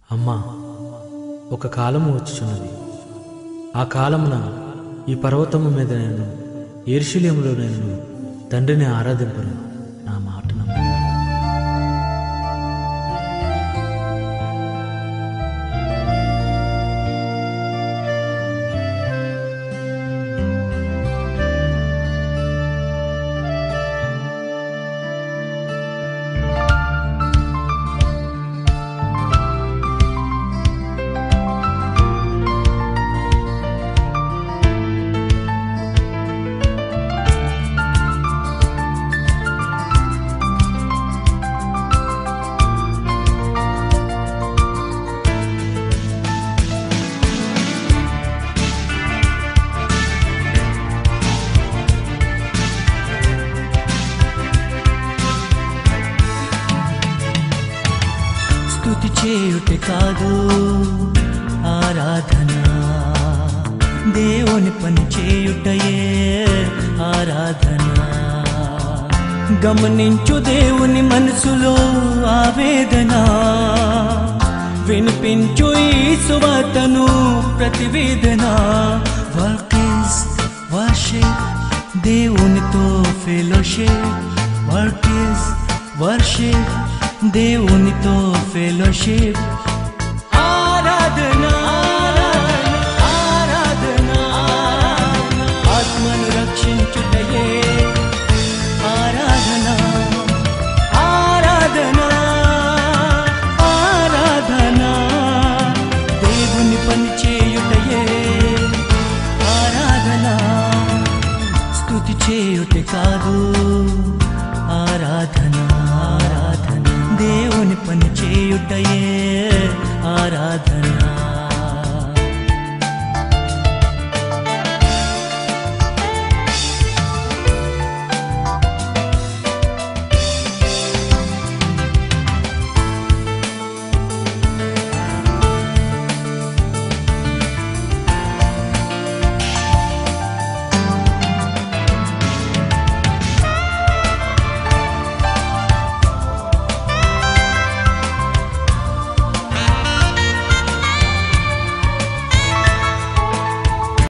అమ్మా ఒక కాలము వచ్చుచున్నది ఆ కాలమున ఈ పర్వతము మీద నేను ఏర్షిలేములో నేను తండ్రిని ఆరాధింపను నా మాట నమ్ము. స్తుతి చేయుట కాదు ఆరాధన దేవుని పని చేయుటయే ఆరాధన గమనించు దేవుని మనసులో ఆవేదన వినిపించు ఈ సువార్తను ప్రతివేదన వర్క్ ఇస్ వర్షిప్ దేవునితో ఫెలోషిప్ వర్క్ ఇస్ వర్షిప్ దేవునితో ఫెలోషిప్ ఆరాధన ఆరాధన ఆత్మను రక్షించుటయే ఆరాధన ఆరాధన ఆరాధన దేవుని పని చేయుటయే ఆరాధన స్తుతి చేయుట కాదు ఆరాధన ఆరాధన దేవుని పని చేయుటయే ఆరాధన